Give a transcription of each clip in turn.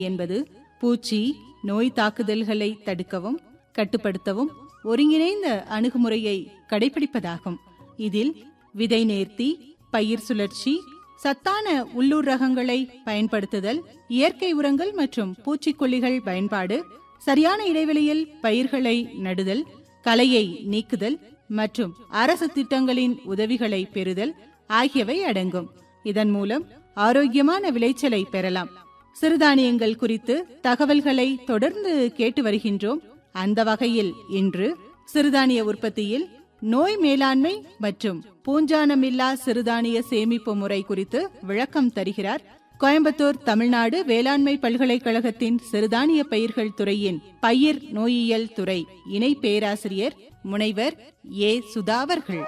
என்பது பூச்சி நோய் தாக்குதல்களை தடுக்கவும் கட்டுப்படுத்தவும் ஒருங்கிணைந்த அணுகுமுறையை கடைபிடிப்பதாகும் இதில் விதை நேர்த்தி பயிர் சுழற்சி சத்தான உள்ளூர் ரகங்களை பயன்படுத்துதல் இயற்கை உரங்கள் மற்றும் பூச்சிக்கொல்லிகள் பயன்பாடு சரியான இடைவெளியில் பயிர்களை நடுதல் களையை நீக்குதல் மற்றும் அரசு திட்டங்களின் உதவிகளை பெறுதல் ஆகியவை அடங்கும் இதன் மூலம் ஆரோக்கியமான விளைச்சலை பெறலாம் சிறுதானியங்கள் குறித்து தகவல்களை தொடர்ந்து கேட்டு வருகின்றோம் அந்த வகையில் இன்று சிறுதானிய உற்பத்தியில் நோய் மேலாண்மை மற்றும் பூஞ்சானமில்லா சிறுதானிய சேமிப்பு முறை குறித்து விளக்கம் தருகிறார் கோயம்புத்தூர் தமிழ்நாடு வேளாண்மை பல்கலைக்கழகத்தின் சிறுதானிய பயிர்கள் துறையின் பயிர் நோயியல் துறை இணை பேராசிரியர் முனைவர் ஏ சுதா அவர்கள்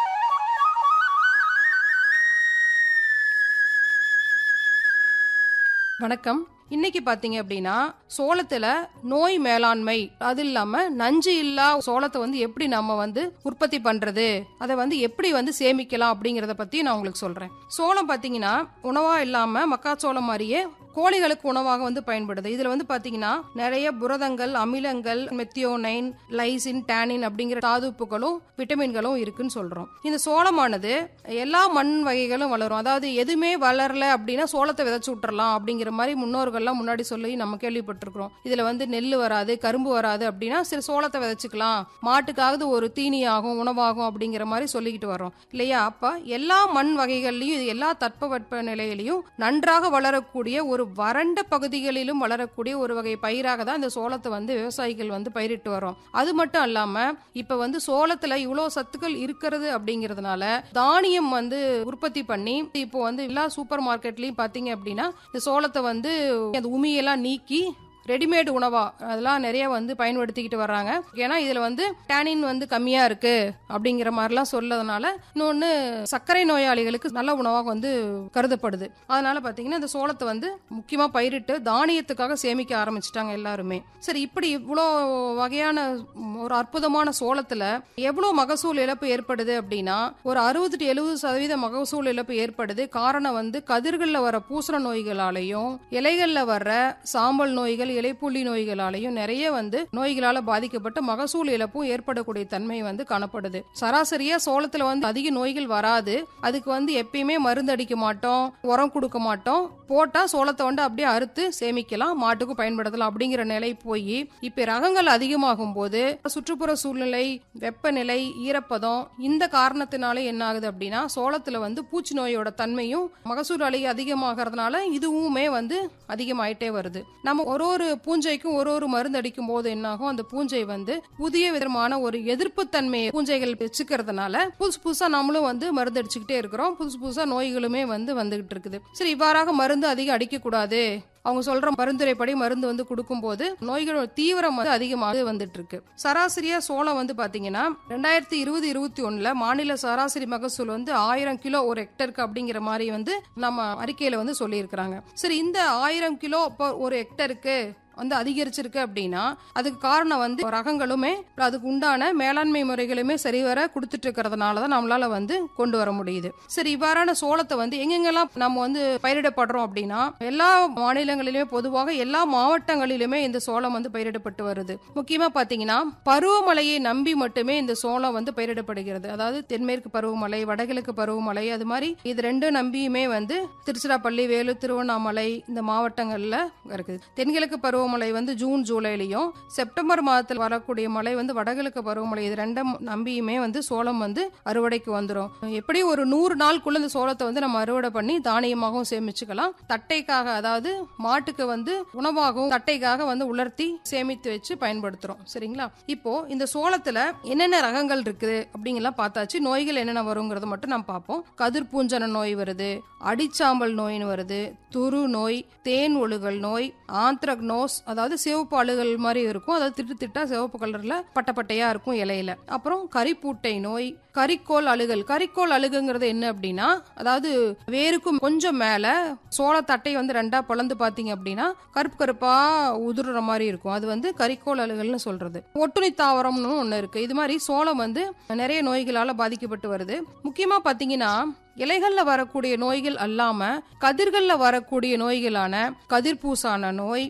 வணக்கம் இன்னைக்கு பாத்தீங்க அப்படின்னா சோளத்துல நோய் மேலாண்மை அது இல்லாம நஞ்சு இல்லா சோளத்தை வந்து எப்படி நம்ம வந்து உற்பத்தி பண்றது அதை வந்து எப்படி வந்து சேமிக்கலாம் அப்படிங்கறத பத்தி நான் உங்களுக்கு சொல்றேன் சோளம் பாத்தீங்கன்னா உணவா இல்லாம மக்காச்சோளம் மாதிரியே கோழிகளுக்கு உணவாக வந்து பயன்படுது இதுல வந்து பாத்தீங்கன்னா நிறைய புரதங்கள் அமிலங்கள் மெத்தியோனைன் லைசின் டேனின் அப்படிங்கிற தாதுப்புகளும் விட்டமின்களும் இருக்குன்னு சொல்றோம் இந்த சோளமானது எல்லா மண் வகைகளும் வளரும் அதாவது எதுவுமே வளரல அப்படின்னா சோளத்தை விதைச்சு விட்டுறலாம் அப்படிங்கிற மாதிரி முன்னோர்கள்லாம் முன்னாடி சொல்லி நம்ம கேள்விப்பட்டிருக்கிறோம் இதுல வந்து நெல் வராது கரும்பு வராது அப்படின்னா சரி சோளத்தை விதைச்சுக்கலாம் மாட்டுக்காவது ஒரு தீனியாகும் உணவாகும் அப்படிங்கிற மாதிரி சொல்லிக்கிட்டு வரோம் இல்லையா அப்ப எல்லா மண் வகைகள்லயும் இது எல்லா தட்பவெட்ப நிலையிலையும் நன்றாக வளரக்கூடிய ஒரு வறண்ட பகுதிகளிலும் வளரக்கூடிய ஒரு வகை பயிராக தான் இந்த சோளத்தை வந்து விவசாயிகள் வந்து பயிரிட்டு வரோம் அது மட்டும் இல்லாம இப்ப வந்து சோளத்துல இவ்வளவு சத்துக்கள் இருக்கிறது அப்படிங்கறதுனால தானியம் வந்து உற்பத்தி பண்ணி இப்போ வந்து எல்லா சூப்பர் மார்க்கெட்லயும் பாத்தீங்க அப்படின்னா இந்த சோளத்தை வந்து அந்த உமியெல்லாம் நீக்கி ரெடிமேட் உணவா அதெல்லாம் நிறைய வந்து பயன்படுத்திக்கிட்டு வர்றாங்க ஏன்னா இதுல வந்து டேனின் வந்து கம்மியா இருக்கு அப்படிங்கிற மாதிரிலாம் சொல்லதுனால இன்னொன்னு சர்க்கரை நோயாளிகளுக்கு நல்ல உணவாக வந்து கருதப்படுது அதனால பாத்தீங்கன்னா இந்த சோளத்தை வந்து முக்கியமா பயிரிட்டு தானியத்துக்காக சேமிக்க ஆரம்பிச்சிட்டாங்க எல்லாருமே சரி இப்படி இவ்வளோ வகையான ஒரு அற்புதமான சோளத்துல எவ்வளவு மகசூல் இழப்பு ஏற்படுது அப்படின்னா ஒரு அறுபது டு எழுபது சதவீத மகசூல் இழப்பு ஏற்படுது காரணம் வந்து கதிர்கள்ல வர பூசண நோய்களாலையும் இலைகள்ல வர்ற சாம்பல் நோய்கள் இலைப்புள்ளி நோய்களாலையும் நிறைய வந்து நோய்களால பாதிக்கப்பட்ட மகசூல் இழப்பும் ஏற்படக்கூடிய தன்மை வந்து காணப்படுது சராசரியா சோளத்துல வந்து அதிக நோய்கள் வராது அதுக்கு வந்து எப்பயுமே மருந்து அடிக்க மாட்டோம் உரம் கொடுக்க மாட்டோம் போட்டா சோளத்தை வந்து அப்படியே அறுத்து சேமிக்கலாம் மாட்டுக்கும் பயன்படுத்தலாம் அப்படிங்கிற நிலை போய் இப்ப ரகங்கள் அதிகமாகும் போது சுற்றுப்புற சூழ்நிலை வெப்பநிலை ஈரப்பதம் இந்த காரணத்தினால என்ன ஆகுது அப்படின்னா சோளத்துல வந்து பூச்சி நோயோட தன்மையும் மகசூல் அலை அதிகமாகறதுனால இதுவுமே வந்து அதிகமாயிட்டே வருது நம்ம ஒரு ஒரு பூஞ்சைக்கும் ஒரு ஒரு மருந்து அடிக்கும் போது என்னாகும் அந்த பூஞ்சை வந்து புதிய விதமான ஒரு எதிர்ப்பு தன்மையை பூஞ்சைகள் வச்சுக்கிறதுனால புதுசு புதுசா நம்மளும் வந்து மருந்து அடிச்சுக்கிட்டே இருக்கிறோம் புதுசு புதுசா நோய்களுமே வந்து வந்துகிட்டு இருக்குது சரி இவ்வாறாக மருந்து அதிகம் அடிக்க கூடாது அவங்க சொல்ற பரிந்துரைப்படி மருந்து வந்து கொடுக்கும்போது நோய்களோட தீவிரம் வந்து அதிகமாக வந்துட்டு இருக்கு சராசரியா சோளம் வந்து பாத்தீங்கன்னா ரெண்டாயிரத்தி இருபது இருபத்தி ஒண்ணுல மாநில சராசரி மகசூல் வந்து ஆயிரம் கிலோ ஒரு ஹெக்டருக்கு அப்படிங்கிற மாதிரி வந்து நம்ம அறிக்கையில வந்து சொல்லியிருக்கிறாங்க சரி இந்த ஆயிரம் கிலோ ஒரு ஹெக்டருக்கு வந்து அதிகரிச்சிருக்கு அப்படின்னா அதுக்கு காரணம் வந்து ரகங்களுமே அதுக்கு உண்டான மேலாண்மை முறைகளுமே சரிவர கொடுத்துட்டு இருக்கிறதுனால தான் நம்மளால வந்து கொண்டு வர முடியுது சரி இவ்வாறான சோளத்தை வந்து எங்கெங்கெல்லாம் நம்ம வந்து பயிரிடப்படுறோம் அப்படின்னா எல்லா மாநிலங்களிலுமே பொதுவாக எல்லா மாவட்டங்களிலுமே இந்த சோளம் வந்து பயிரிடப்பட்டு வருது முக்கியமா பாத்தீங்கன்னா பருவமழையை நம்பி மட்டுமே இந்த சோளம் வந்து பயிரிடப்படுகிறது அதாவது தென்மேற்கு பருவமழை வடகிழக்கு பருவமழை அது மாதிரி இது ரெண்டும் நம்பியுமே வந்து திருச்சிராப்பள்ளி வேலூர் திருவண்ணாமலை இந்த மாவட்டங்கள்ல இருக்குது தென்கிழக்கு பருவ பருவமழை வந்து ஜூன் ஜூலைலையும் செப்டம்பர் மாதத்தில் வரக்கூடிய மழை வந்து வடகிழக்கு பருவமழை இது ரெண்டும் நம்பியுமே வந்து சோளம் வந்து அறுவடைக்கு வந்துடும் எப்படி ஒரு நூறு நாளுக்குள்ள இந்த சோளத்தை வந்து நம்ம அறுவடை பண்ணி தானியமாகவும் சேமிச்சுக்கலாம் தட்டைக்காக அதாவது மாட்டுக்கு வந்து உணவாகவும் தட்டைக்காக வந்து உலர்த்தி சேமித்து வச்சு பயன்படுத்துறோம் சரிங்களா இப்போ இந்த சோளத்துல என்னென்ன ரகங்கள் இருக்குது அப்படிங்கலாம் பார்த்தாச்சு நோய்கள் என்னென்ன வருங்கிறத மட்டும் நம்ம பார்ப்போம் கதிர் பூஞ்சன நோய் வருது அடிச்சாம்பல் நோயின்னு வருது துரு நோய் தேன் ஒழுகல் நோய் ஆந்த்ரக்னோஸ் மோஸ் அதாவது சிவப்பு அழுகல் மாதிரி இருக்கும் அதாவது திட்டு திட்டா சிவப்பு கலர்ல பட்டை பட்டையா இருக்கும் இலையில அப்புறம் கரிப்பூட்டை நோய் கரிக்கோல் அழுகல் கரிக்கோல் அழுகுங்கிறது என்ன அப்படின்னா அதாவது வேருக்கும் கொஞ்சம் மேல சோளத்தட்டை வந்து ரெண்டா பிளந்து பாத்தீங்க அப்படின்னா கருப்பு கருப்பா உதிர்ற மாதிரி இருக்கும் அது வந்து கரிக்கோல் அழுகல்னு சொல்றது ஒட்டுணி தாவரம்னு ஒண்ணு இருக்கு இது மாதிரி சோளம் வந்து நிறைய நோய்களால பாதிக்கப்பட்டு வருது முக்கியமா பாத்தீங்கன்னா இலைகள்ல வரக்கூடிய நோய்கள் அல்லாம கதிர்கள்ல வரக்கூடிய நோய்களான கதிர்பூசான நோய்